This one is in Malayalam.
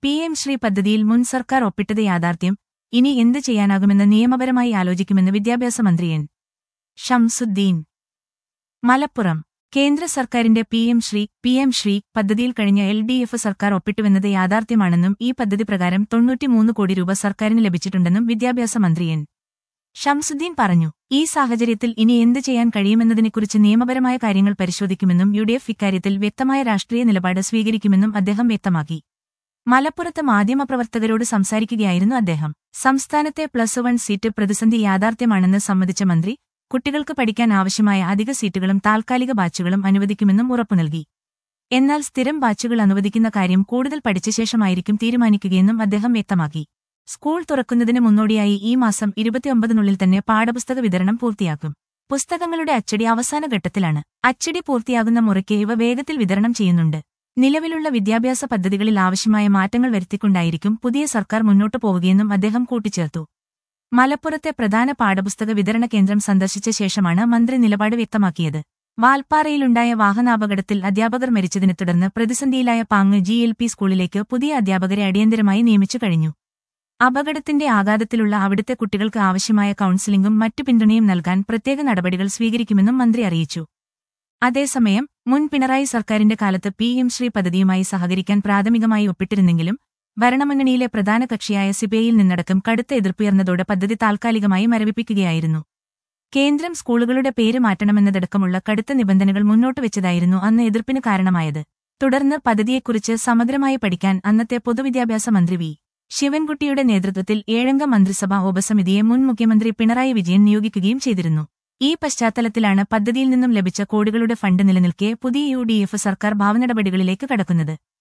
പി എം ശ്രീ പദ്ധതിയിൽ മുൻ സർക്കാർ ഒപ്പിട്ടത് യാഥാർത്ഥ്യം ഇനി എന്ത് ചെയ്യാനാകുമെന്ന് നിയമപരമായി ആലോചിക്കുമെന്ന് വിദ്യാഭ്യാസ മന്ത്രി എൻ ഷംസുദ്ദീൻ മലപ്പുറം കേന്ദ്ര സർക്കാരിന്റെ P M Shri P M Shri പദ്ധതിയിൽ കഴിഞ്ഞ എൽ ഡി എഫ് സർക്കാർ ഒപ്പിട്ടുവെന്നത് യാഥാർത്ഥ്യമാണെന്നും ഈ പദ്ധതി പ്രകാരം തൊണ്ണൂറ്റിമൂന്ന് കോടി രൂപ സർക്കാരിന് ലഭിച്ചിട്ടുണ്ടെന്നും വിദ്യാഭ്യാസ മന്ത്രി എൻ ഷംസുദ്ദീൻ പറഞ്ഞു ഈ സാഹചര്യത്തിൽ ഇനി എന്ത് ചെയ്യാൻ കഴിയുമെന്നതിനെക്കുറിച്ച് നിയമപരമായ കാര്യങ്ങൾ പരിശോധിക്കുമെന്നും യു ഡി എഫ് ഇക്കാര്യത്തിൽ വ്യക്തമായ രാഷ്ട്രീയ നിലപാട് സ്വീകരിക്കുമെന്നും അദ്ദേഹം വ്യക്തമാക്കി മലപ്പുറത്ത് മാധ്യമപ്രവർത്തകരോട് സംസാരിക്കുകയായിരുന്നു അദ്ദേഹം സംസ്ഥാനത്തെ പ്ലസ് വൺ സീറ്റ് പ്രതിസന്ധി യാഥാർത്ഥ്യമാണെന്ന് സമ്മതിച്ച മന്ത്രി കുട്ടികൾക്ക് പഠിക്കാൻ ആവശ്യമായ അധിക സീറ്റുകളും താൽക്കാലിക ബാച്ചുകളും അനുവദിക്കുമെന്നും ഉറപ്പു നൽകി എന്നാൽ സ്ഥിരം ബാച്ചുകൾ അനുവദിക്കുന്ന കാര്യം കൂടുതൽ പഠിച്ച ശേഷമായിരിക്കും തീരുമാനിക്കുകയെന്നും അദ്ദേഹം വ്യക്തമാക്കി സ്കൂൾ തുറക്കുന്നതിന് മുന്നോടിയായി ഈ മാസം ഇരുപത്തിയൊമ്പതിനുള്ളിൽ തന്നെ പാഠപുസ്തക വിതരണം പൂർത്തിയാക്കും പുസ്തകങ്ങളുടെ അച്ചടി അവസാന ഘട്ടത്തിലാണ് അച്ചടി പൂർത്തിയാകുന്ന മുറയ്ക്ക് ഇവ വേഗത്തിൽ വിതരണം ചെയ്യുന്നുണ്ട് നിലവിലുള്ള വിദ്യാഭ്യാസ പദ്ധതികളിൽ ആവശ്യമായ മാറ്റങ്ങൾ വരുത്തിക്കൊണ്ടായിരിക്കും പുതിയ സർക്കാർ മുന്നോട്ടു പോവുകയെന്നും അദ്ദേഹം കൂട്ടിച്ചേർത്തു മലപ്പുറത്തെ പ്രധാന പാഠപുസ്തക വിതരണ കേന്ദ്രം സന്ദർശിച്ച ശേഷമാണ് മന്ത്രി നിലപാട് വ്യക്തമാക്കിയത് വാൽപ്പാറയിലുണ്ടായ വാഹനാപകടത്തിൽ അധ്യാപകർ മരിച്ചതിനെ തുടർന്ന് പ്രതിസന്ധിയിലായ പാങ് ജി എൽ പി സ്കൂളിലേക്ക് പുതിയ അധ്യാപകരെ അടിയന്തരമായി നിയമിച്ചു കഴിഞ്ഞു അപകടത്തിന്റെ ആഘാതത്തിലുള്ള അവിടുത്തെ കുട്ടികൾക്ക് ആവശ്യമായ കൌൺസിലിംഗും മറ്റു പിന്തുണയും നൽകാൻ പ്രത്യേക നടപടികൾ സ്വീകരിക്കുമെന്നും മന്ത്രി അറിയിച്ചു അതേസമയം മുൻ പിണറായി സർക്കാരിന്റെ കാലത്ത് പി എം ശ്രീ പദ്ധതിയുമായി സഹകരിക്കാൻ പ്രാഥമികമായി ഒപ്പിട്ടിരുന്നെങ്കിലും ഭരണമുന്നണിയിലെ പ്രധാന കക്ഷിയായ സിബിഐയിൽ നിന്നടക്കം കടുത്ത എതിർപ്പുയർന്നതോടെ പദ്ധതി താൽക്കാലികമായി മരവിപ്പിക്കുകയായിരുന്നു കേന്ദ്രം സ്കൂളുകളുടെ പേര് മാറ്റണമെന്നതടക്കമുള്ള കടുത്ത നിബന്ധനകൾ മുന്നോട്ട് വെച്ചതായിരുന്നു അന്ന് എതിർപ്പിന് കാരണമായത് തുടർന്ന് പദ്ധതിയെക്കുറിച്ച് സമഗ്രമായി പഠിക്കാൻ അന്നത്തെ പൊതുവിദ്യാഭ്യാസ മന്ത്രി വി ശിവൻകുട്ടിയുടെ നേതൃത്വത്തിൽ ഏഴംഗ മന്ത്രിസഭാ ഉപസമിതിയെ മുൻ മുഖ്യമന്ത്രി പിണറായി വിജയൻ നിയോഗിക്കുകയും ചെയ്തിരുന്നു ഈ പശ്ചാത്തലത്തിലാണ് പദ്ധതിയിൽ നിന്നും ലഭിച്ച കോടികളുടെ ഫണ്ട് നിലനിൽക്കെ പുതിയ യു ഡി എഫ് സർക്കാർ ഭാവനടപടികളിലേക്ക് കടക്കുന്നത്